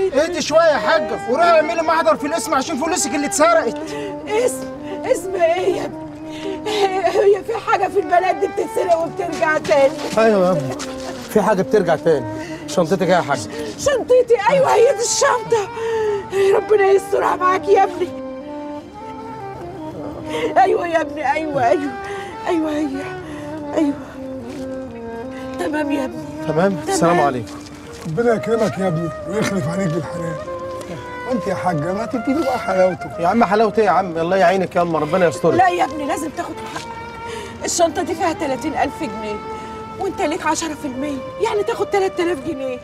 حبيبي اهدي شويه يا حاجه وروحي اعملي محضر في الاسم عشان فلوسك اللي اتسرقت اسم اسم ايه يا ابني هي في حاجه في البلد دي بتتسرق وبترجع تاني ايوه يا ابني في حاجه بترجع تاني شنطتك إيه يا حاجه شنطتي ايوه هي دي الشنطه ربنا يسترها معاك يا ابني ايوه يا ابني ايوه ايوه ايوه هي ايوه تمام يا ابني تمام السلام عليكم ربنا يكرمك يا ابني ويخلف عليك بالحلال وانت يا حاجه ما تديله بقى حلاوته يا عم حلاوه ايه يا عم الله يعينك ياما ربنا يسترك لا يا ابني لازم تاخد حقك الشنطه دي فيها 30000 جنيه وانت ليك 10% يعني تاخد 3000 جنيه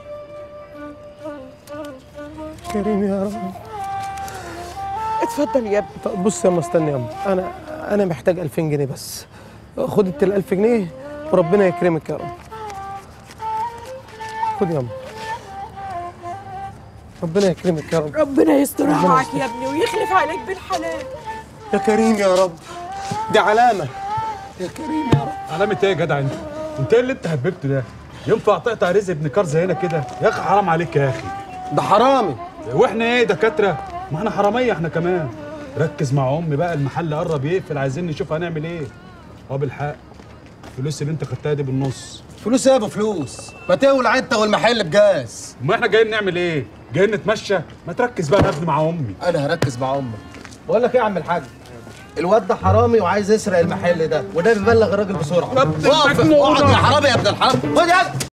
كريم يا رب اتفضل يا ابني طب بص يا استني يا انا انا محتاج 2000 جنيه بس خد ال 1000 جنيه وربنا يكرمك يا رب خد يا ربنا يكرمك يا رب ربنا يسترها ربنا معاك يستر. يا ابني ويخلف عليك بالحلال يا كريم يا رب دي علامه يا كريم يا رب علامة ايه يا جدع انت؟ انت ايه اللي انت هببته ده؟ ينفع تقطع رزق ابن كرزة هنا كده؟ يا اخي حرام عليك يا اخي ده حرامي واحنا ايه دكاترة؟ ما احنا حرامية احنا كمان ركز مع امي بقى المحل قرب يقفل عايزين نشوف هنعمل ايه هو بالحق الفلوس اللي انت خدتها دي بالنص فلوس ايه يا ابو فلوس ما تولع انت والمحل بجاز ما احنا جايين نعمل ايه؟ جايين نتمشى؟ ما تركز بقى يا ابني مع امي انا هركز مع امك بقول لك ايه يا عم الحاج الواد ده حرامي وعايز يسرق المحل ده وده بيبلغ الراجل بسرعه يا ابن اقف المجنونة. اقعد يا حرامي يا ابن الحرام خد يا